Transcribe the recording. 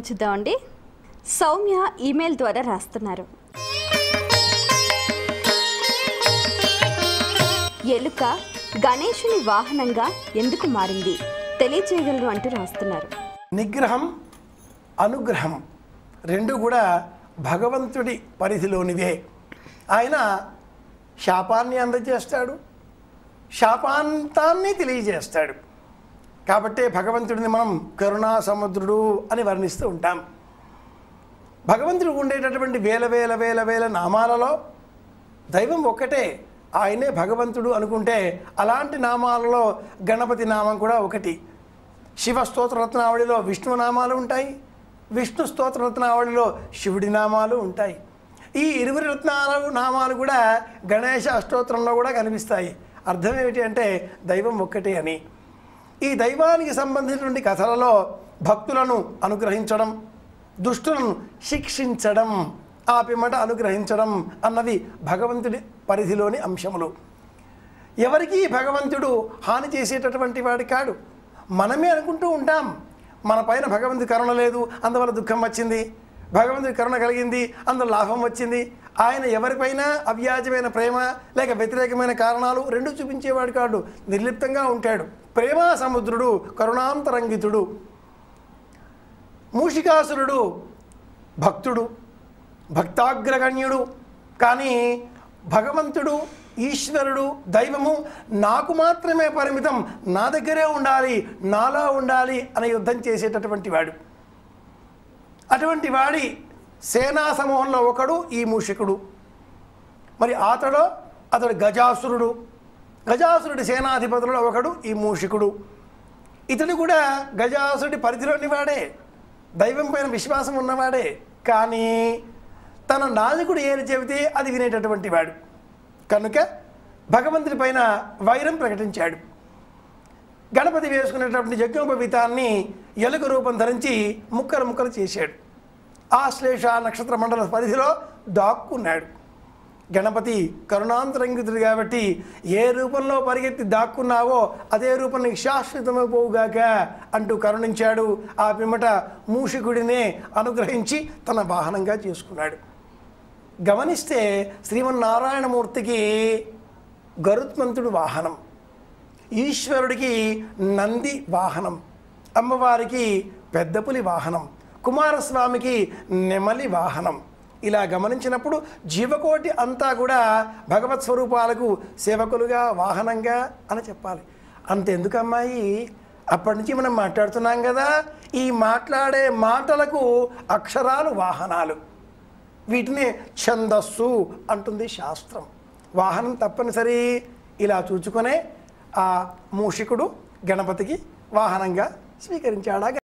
చూద్దామండి సౌమ్య ఈమెయిల్ ద్వారా రాస్తున్నారు ఎలుక గణేషుని వాహనంగా ఎందుకు మారింది తెలియజేయగలరు అంటూ రాస్తున్నారు నిగ్రహం అనుగ్రహం రెండు కూడా భగవంతుడి పరిధిలోనివే ఆయన శాపాన్ని అందజేస్తాడు శాపాంతాన్ని తెలియజేస్తాడు కాబట్టే భగవంతుడిని మనం కరుణా సముద్రుడు అని వర్ణిస్తూ ఉంటాం భగవంతుడు ఉండేటటువంటి వేల వేల వేల వేల నామాలలో దైవం ఒక్కటే ఆయనే భగవంతుడు అనుకుంటే అలాంటి నామాలలో గణపతి నామం కూడా ఒకటి శివ స్తోత్రరత్నావళిలో విష్ణు నామాలు ఉంటాయి విష్ణు స్తోత్రరత్నావళిలో శివుడి నామాలు ఉంటాయి ఈ ఇరువురి రత్నాలు నామాలు కూడా గణేష అష్టోత్తరంలో కూడా కనిపిస్తాయి అర్థం ఏమిటి అంటే దైవం ఒక్కటే అని ఈ దైవానికి సంబంధించినటువంటి కథలలో భక్తులను అనుగ్రహించడం దుష్టులను శిక్షించడం ఆ పిమ్మట అనుగ్రహించడం అన్నవి భగవంతుడి పరిధిలోని అంశములు ఎవరికీ భగవంతుడు హాని చేసేటటువంటి వాడి కాడు మనమే అనుకుంటూ ఉంటాం మన పైన భగవంతుడి కరుణ లేదు అందువల్ల దుఃఖం వచ్చింది భగవంతుడి కరుణ కలిగింది అందులో లాభం వచ్చింది ఆయన ఎవరిపైన అవ్యాజమైన ప్రేమ లేక వ్యతిరేకమైన కారణాలు రెండు చూపించేవాడు కాడు నిర్లిప్తంగా ఉంటాడు ప్రేమా సముద్రుడు కరుణాంతరంగితుడు మూషికాసురుడు భక్తుడు భక్తాగ్రగణ్యుడు కానీ భగవంతుడు ఈశ్వరుడు దైవము నాకు మాత్రమే పరిమితం నా దగ్గరే ఉండాలి నాలా ఉండాలి అనే యుద్ధం చేసేటటువంటి వాడు అటువంటి వాడి సేనా సమూహంలో ఒకడు ఈ మూషికుడు మరి అతడు అతడు గజాసురుడు గజాసురుడి సేనాధిపతులలో ఒకడు ఈ మూషికుడు ఇతడు కూడా గజాసురుడి పరిధిలోని వాడే దైవం పైన విశ్వాసం ఉన్నవాడే కానీ తన నాయకుడు ఏది చెబితే అది వినేటటువంటి వాడు కనుక భగవంతుడి పైన వైరం ప్రకటించాడు గణపతి వేసుకునేటటువంటి యజ్ఞోపవీతాన్ని ఎలుక రూపం ధరించి ముక్కలు ముక్కలు చేశాడు ఆశ్లేష నక్షత్ర మండల పరిధిలో దాక్కున్నాడు గణపతి కరుణాంతరంగితుడు కాబట్టి ఏ రూపంలో పరిగెత్తి దాక్కున్నావో అదే రూపం నీకు శాశ్వతమైపోవుగాక అంటూ కరుణించాడు ఆ పిమ్మట మూషికుడినే అనుగ్రహించి తన వాహనంగా చేసుకున్నాడు గమనిస్తే శ్రీమన్నారాయణమూర్తికి గరుత్మంతుడు వాహనం ఈశ్వరుడికి నంది వాహనం అమ్మవారికి పెద్దపులి వాహనం కుమారస్వామికి నెమలి వాహనం ఇలా గమనించినప్పుడు జీవకోటి అంతా కూడా భగవత్ స్వరూపాలకు సేవకులుగా వాహనంగా అని చెప్పాలి అంతెందుకు అమ్మాయి అప్పటి నుంచి మనం మాట్లాడుతున్నాం కదా ఈ మాట్లాడే మాటలకు అక్షరాలు వాహనాలు వీటిని ఛందస్సు అంటుంది శాస్త్రం వాహనం తప్పనిసరి ఇలా చూచుకొనే ఆ మూషికుడు గణపతికి వాహనంగా స్వీకరించాడా